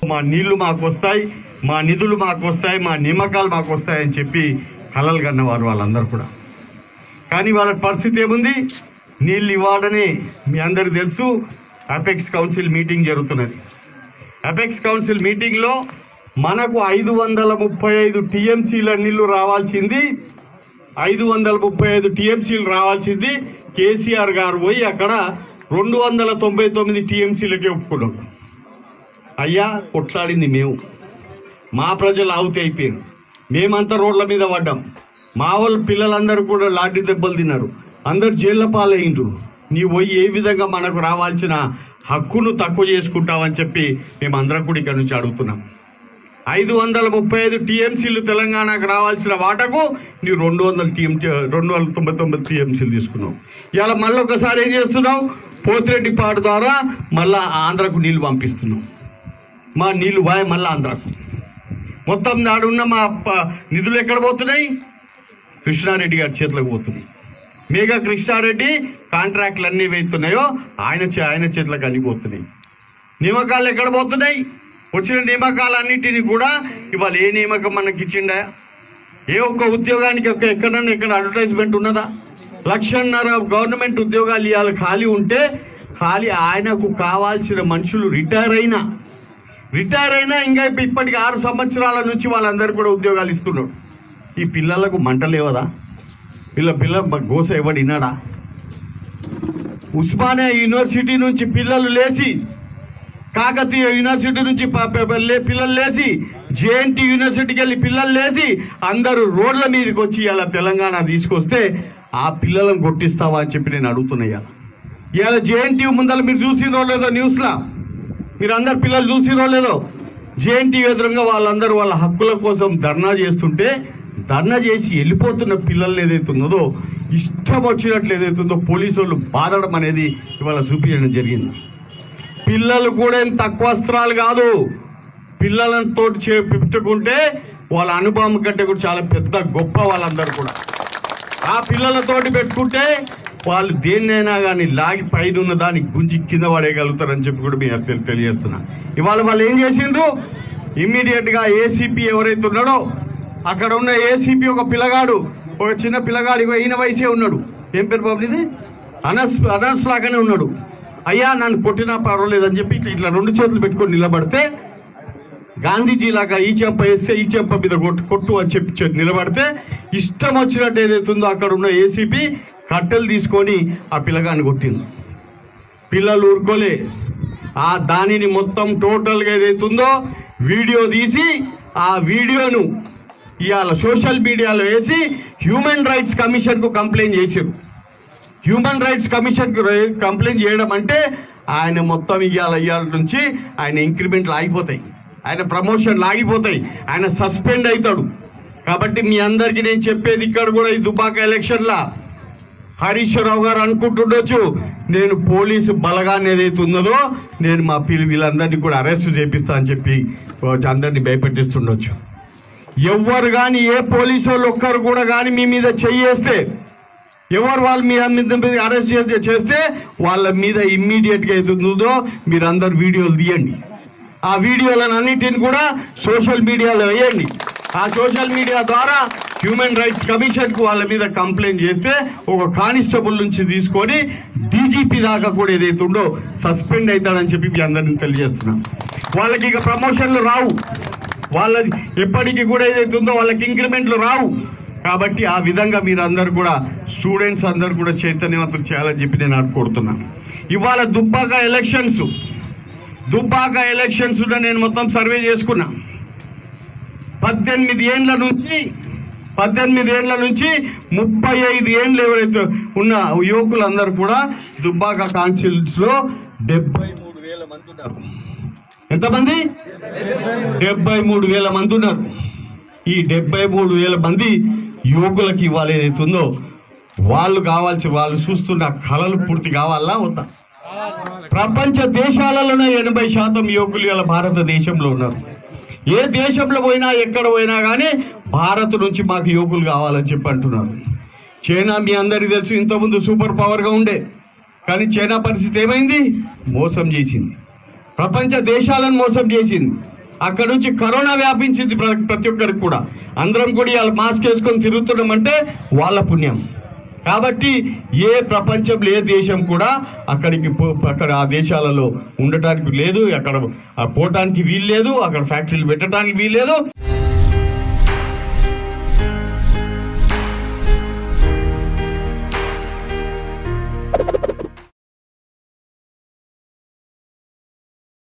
మా నీళ్లు మాకు వస్తాయి మా నిధులు మాకు వస్తాయి మా నిమ్మకాలు మాకు వస్తాయని చెప్పి కలలు కన్నవారు వాళ్ళందరూ కూడా కానీ వాళ్ళ పరిస్థితి ఏముంది నీళ్ళు ఇవ్వాలని మీ అందరికి తెలుసు అపెక్స్ కౌన్సిల్ మీటింగ్ జరుగుతున్నది అపెక్స్ కౌన్సిల్ మీటింగ్లో మనకు ఐదు వందల ముప్పై ఐదు టీఎంసీల నీళ్లు రావాల్సింది ఐదు వందల ముప్పై ఐదు టీఎంసీలు రావాల్సింది కేసీఆర్ గారు పోయి అక్కడ రెండు వందల తొంభై తొమ్మిది టీఎంసీలకే ఒప్పుకున్నాం అయ్యా కొట్లాడింది మేము మా ప్రజలు ఆవుతి అయిపోయారు మేమంతా రోడ్ల మీద పడ్డాం మా వాళ్ళ పిల్లలందరూ కూడా లాఠీ దెబ్బలు తిన్నారు అందరు జైళ్ళ పాలయ్యిండ్రు నీవు పోయి ఏ విధంగా మనకు రావాల్సిన హక్కును తక్కువ చేసుకుంటావని చెప్పి మేమందరం కూడా ఇక్కడ నుంచి అడుగుతున్నాం ఐదు వందల ముప్పై ఐదు టీఎంసీలు తెలంగాణకు రావాల్సిన వాటకు నీవు రెండు వందల టీఎంసీ రెండు వందల తొంభై తొమ్మిది టీఎంసీలు తీసుకున్నావు ఇవాళ మళ్ళీ ఒకసారి ఏం చేస్తున్నావు పోతిరెడ్డి పాడు ద్వారా మళ్ళా ఆంధ్రకు నీళ్లు పంపిస్తున్నావు మా నీళ్లు బాయ్ మళ్ళా ఆంధ్రకు మొత్తం నాడున్న మా ప- నిధులు ఎక్కడ పోతున్నాయి కృష్ణారెడ్డి గారి చేతులకు పోతున్నాయి మేఘా కృష్ణారెడ్డి కాంట్రాక్ట్లు అన్నీ వేస్తున్నాయో ఆయన చే- ఆయన చేతులకు అన్ని పోతున్నాయి నియామకాలు ఎక్కడ పోతున్నాయి వచ్చిన నియామకాలన్నిటిని కూడా ఇవాళ ఏ నియామకం మనకి ఇచ్చిండా ఏ ఒక్క ఉద్యోగానికి ఒక ఎక్కడన్నా ఎక్కడ అడ్వర్టైజ్మెంట్ ఉన్నదా లక్షన్నర గవర్నమెంట్ ఉద్యోగాలు ఇవాళ ఖాళీ ఉంటే ఖాళీ ఆయనకు కావాల్సిన మనుషులు రిటైర్ అయినా రిటైర్ అయినా ఇంకా ఇప్ప- ఇప్పటికి ఆరు సంవత్సరాల నుంచి వాళ్ళందరూ కూడా ఉద్యోగాలు ఇస్తున్నాడు ఈ పిల్లలకు మంట లేవదా వీళ్ళ పిల్ల బ- గోస ఎవడు విన్నాడా ఉస్మానియా యూనివర్సిటీ నుంచి పిల్లలు లేచి కాకతీయ యూనివర్సిటీ నుంచి ప- ప- ప- లే- పిల్లలు లేచి జేఎన్టీ యూనివర్సిటీకి వెళ్ళి పిల్లలు లేచి అందరూ రోడ్ల మీదకి వచ్చి ఇలా తెలంగాణ తీసుకొస్తే ఆ పిల్లలను కొట్టిస్తావా అని చెప్పి నేను అడుగుతున్నా ఇవాళ ఇవాళ జేఎన్టీ ముందర మీరు చూసినో లేదో న్యూస్లో మీరు అందరు పిల్లలు చూసినో లేదో జేఎన్టీ ఎదురుగా వాళ్ళందరూ వాళ్ళ హక్కుల కోసం ధర్నా చేస్తుంటే ధర్నా చేసి వెళ్ళిపోతున్న పిల్లల్ని ఏదైతే ఉన్నదో ఇష్టం వచ్చినట్లు ఏదైతే ఉందో పోలీసు వాళ్ళు బాధడం అనేది ఇవాళ చూపించడం జరిగింది పిల్లలు కూడా ఏం తక్కువ అస్త్రాలు కాదు పిల్లలను తోటి చే పెట్టుకుంటే వాళ్ళ అనుభవం కంటే కూడా చాలా పెద్ద గొప్ప వాళ్ళందరూ కూడా ఆ పిల్లలతోటి పెట్టుకుంటే వాళ్ళు దేన్నైనా కానీ లాగి పైన ఉన్న దాన్ని గుంజి కింద పడేయగలుగుతారని చెప్పి కూడా మీ అందరికీ తెలియజేస్తున్నా ఇవాళ వాళ్ళు ఏం చేసిండ్రు ఇమ్మీడియట్ గా ఏసీపీ ఎవరైతే ఉన్నాడో అక్కడ ఉన్న ఏసీపీ ఒక పిల్లగాడు ఒక చిన్న పిల్లగాడు ఇగో ఈయన వయసే ఉన్నాడు ఏం పేరు బాబు ఇది అనస్ అనస్ లాగానే ఉన్నాడు అయ్యా నన్ను కొట్టినా పర్వాలేదని చెప్పి ఇట్లా ఇట్లా రెండు చేతులు పెట్టుకొని నిలబడితే గాంధీజీ లాగా ఈ చెంప వేస్తే ఈ చెంప మీద కొట్టు కొట్టు అని చెప్పి చె- నిలబడితే ఇష్టం వచ్చినట్టు ఏదైతే ఉందో అక్కడ ఉన్న ఏసీపీ కట్టెలు తీసుకొని ఆ పిల్లగాన్ని కొట్టింది పిల్లలు ఊరుకోలే ఆ దానిని మొత్తం టోటల్గా ఏదైతే ఉందో వీడియో తీసి ఆ వీడియోను ఇవాళ సోషల్ మీడియాలో వేసి హ్యూమన్ రైట్స్ కమిషన్కు కంప్లైంట్ చేశారు హ్యూమన్ రైట్స్ కమిషన్కి కంప్లైంట్ చేయడం అంటే ఆయన మొత్తం ఇవాళ ఇవాళ నుంచి ఆయన ఇంక్రిమెంట్లు ఆగిపోతాయి ఆయన ప్రమోషన్లు ఆగిపోతాయి ఆయన సస్పెండ్ అవుతాడు కాబట్టి మీ అందరికీ నేను చెప్పేది ఇక్కడ కూడా ఈ దుబాక ఎలక్షన్లా హరీష్ రావు గారు అనుకుంటుండొచ్చు నేను పోలీసు బలగాన్ని ఏదైతే ఉన్నదో నేను మా పిల్లి వీళ్ళందరినీ కూడా అరెస్ట్ చేపిస్తా అని చెప్పి అందరినీ భయపెట్టిస్తుండొచ్చు ఎవరు కానీ ఏ పోలీసు వాళ్ళు ఒక్కరు కూడా కానీ మీ మీద చెయ్యేస్తే ఎవరు వాళ్ళ మీ మీద అరెస్ట్ చేస్తే వాళ్ళ మీద ఇమ్మీడియట్ గా అవుతుందో మీరు అందరు వీడియోలు తీయండి ఆ వీడియోలను అన్నిటిని కూడా సోషల్ మీడియాలో వేయండి ఆ సోషల్ మీడియా ద్వారా హ్యూమన్ రైట్స్ కమిషన్ కు వాళ్ళ మీద కంప్లైంట్ చేస్తే ఒక కానిస్టేబుల్ నుంచి తీసుకొని డీజీపీ దాకా కూడా ఏదైతే ఉందో సస్పెండ్ అవుతాడని చెప్పి మీ అందరిని తెలియజేస్తున్నాం వాళ్ళకి ఇక ప్రమోషన్లు రావు వాళ్ళది ఎప్పటికీ కూడా ఏదైతే ఉందో వాళ్ళకి ఇంక్రిమెంట్లు రావు కాబట్టి ఆ విధంగా మీరు అందరు కూడా స్టూడెంట్స్ అందరు కూడా చైతన్యవంతులు చేయాలని చెప్పి నేను అనుకుంటున్నాను ఇవాళ దుబ్బాక ఎలక్షన్స్ దుబ్బాక ఎలక్షన్స్ నేను మొత్తం సర్వే చేసుకున్నా పద్దెనిమిది ఏండ్ల నుంచి పద్దెనిమిది ఏండ్ల నుంచి ముప్పై ఐదు ఏండ్లు ఎవరైతే ఉన్న యువకులందరూ కూడా దుబ్బాక కాన్స్టిట్యూన్స్ లో డెబ్బై మూడు వేల మంది ఉన్నారు ఎంతమంది డెబ్బై మూడు వేల మంది ఉన్నారు ఈ డెబ్బై మూడు వేల మంది యువకులకి ఇవాళ ఏదైతే ఉందో వాళ్ళు కావాల్సి వాళ్ళు చూస్తున్న కళలు పూర్తి కావాలా వద్దా ప్రపంచ దేశాలలోనే ఎనభై శాతం యువకులు ఇలా భారతదేశంలో ఉన్నారు ఏ దేశంలో పోయినా ఎక్కడ పోయినా కానీ భారత్ నుంచి మాకు యువకులు కావాలని చెప్పి అంటున్నారు చైనా మీ అందరికీ తెలుసు ఇంతకుముందు సూపర్ పవర్గా ఉండే కానీ చైనా పరిస్థితి ఏమైంది మోసం చేసింది ప్రపంచ దేశాలను మోసం చేసింది అక్కడ నుంచి కరోనా వ్యాపించింది ప్ర- ప్రతి ఒక్కరికి కూడా అందరం కూడా ఇవాళ మాస్క్ వేసుకొని తిరుగుతున్నాం అంటే వాళ్ళ పుణ్యం కాబట్టి ఏ ప్రపంచంలో ఏ దేశం కూడా అక్కడికి పో- అక్కడ ఆ దేశాలలో ఉండటానికి లేదు అక్కడ ఆ పోవటానికి వీలు లేదు అక్కడ ఫ్యాక్టరీలు పెట్టడానికి వీలు లేదు